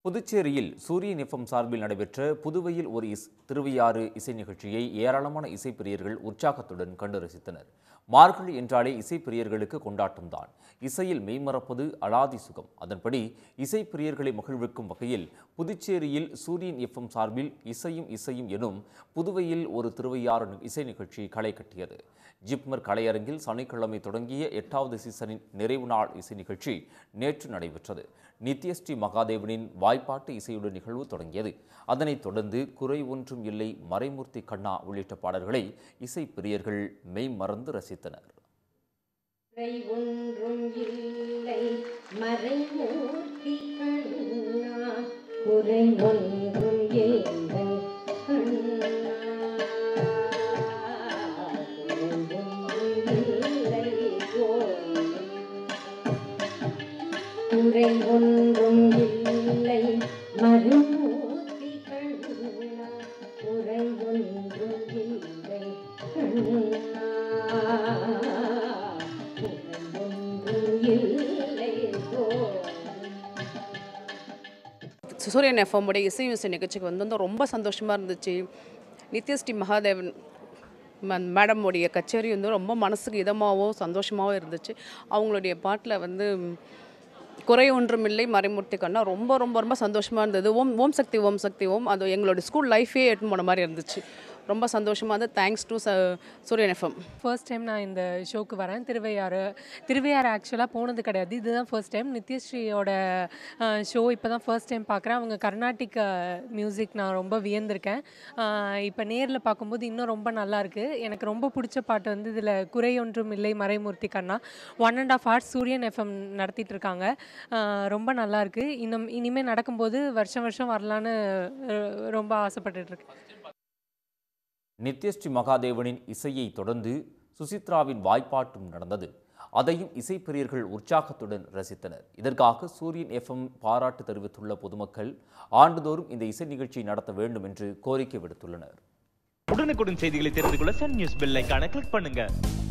புதுச்சேரியில் சூரியன் எஃப்எம் சார்பில் நடைபெற்ற புதுவையில் ஒரு இஸ் திருவையாறு இசை நிகழ்ச்சியை ஏராளமான இசைப்பிரியர்கள் உற்சாகத்துடன் கண்டு ரசித்தனர் மார்கழி என்றாலே இசைப்பிரியர்களுக்கு கொண்டாட்டம்தான் இசையில் மெய்மறப்பது அலாதி சுகம் அதன்படி இசைப்பிரியர்களை மகிழ்விக்கும் வகையில் புதுச்சேரியில் சூரியன் எஃப்எம் சார்பில் இசையும் இசையும் எனும் புதுவையில் ஒரு திருவையாறு நி- இசை நிகழ்ச்சி களை கட்டியது ஜிப்மர் கலையரங்கில் சனிக்கிழமை தொடங்கிய எட்டாவது சீசனின் நிறைவு நாள் இசை நிகழ்ச்சி நேற்று நடைபெற்றது நித்யஸ்ரீ மகாதேவனின் வாய்ப்பாட்டு இசையுடன் நிகழ்வு தொடங்கியது அதனைத் தொடர்ந்து குறை ஒன்றும் இல்லை மறைமூர்த்தி கண்ணா உள்ளிட்ட பாடல்களை இசை பிரியர்கள் மெய்மறந்து ரசித்தனர் குறை ஒன்றும் இல்லை மறைமூர்த்தி கண்ணா குறை ஒன்றும் இல்லை கண்ணா குறை ஒன்றும் இல்லை கோவிந்தா. குறை ஒன்றும் இல்லை மறுமூர்த்தி கண்ணா குறை ஒன்றும் இல்லை கண்ணா குறை ஒன்றும் இல்லை கோவிந்தா. சூரியன் எஃப்எம் உடைய இசை இசை நிகழ்ச்சிக்கு வந்து வந்து ரொம்ப சந்தோஷமாக இருந்துச்சு நித்யஸ்ரீ மகாதேவன் ம- மேடம் உடைய கச்சேரி வந்து ரொம்ப மனசுக்கு இதமாகவும் சந்தோஷமாகவும் இருந்துச்சு அவங்களுடைய பாட்டில் வந்து ம், குறை ஒன்றும் இல்லை மறைமூர்த்தி கண்ணா ரொம்ப ரொம்ப ரொம்ப சந்தோஷமாக இருந்தது ஓம் ஓம் சக்தி ஓம் சக்தி ஓம் அது எங்களோட ஸ்கூல் லைஃபே எட்டுன்னு போன மாதிரி இருந்துச்சு ரொம்ப சந்தோஷமாக இருந்தது thanks to Suryan FM first time நான் இந்த ஷோக்கு வரேன் திருவையாறு திருவையாறு ஆக்சுவலாக போனது கிடையாது இதுதான் ஃபர்ஸ்ட் டைம் நித்யஸ்ரீயோட ஷோ இப்போ தான் ஃபர்ஸ்ட் டைம் பார்க்குறேன் அவங்க கர்நாடிக் மியூசிக் நான் ரொம்ப வியந்திருக்கேன் இப்போ நேரில் பார்க்கும்போது இன்னும் ரொம்ப நல்லா இருக்கு எனக்கு ரொம்ப பிடிச்ச பாட்டு வந்து இதில் குறை ஒன்றும் இல்லை மறைமூர்த்தி கண்ணா one and half hours Suryan FM நடத்திட்டு இருக்காங்க ஆஹ் ரொம்ப நல்லா இருக்கு இன்னும் இனிமேல் நடக்கும்போது வருஷம் வருஷம் வரலான்னு அஹ், ரொம்ப ஆசைப்பட்டுட்டு இருக்கேன் நித்யஸ்ரீ மகாதேவனின் இசையை தொடர்ந்து சுசித்ராவின் வாய்ப்பாட்டும் நடந்தது அதையும் இசைப்பிரியர்கள் உற்சாகத்துடன் ரசித்தனர் இதற்காக சூரியன் எஃப்எம் பாராட்டு தெரிவித்துள்ள பொதுமக்கள் ஆண்டுதோறும் இந்த இசை நிகழ்ச்சியை நடத்த வேண்டும் என்று கோரிக்கை விடுத்துள்ளனர் உடனுக்குடன் செய்திகளை தெரிந்து கொள்ள சன் நியூஸ் பெல் ஐகானை கிளிக் பண்ணுங்க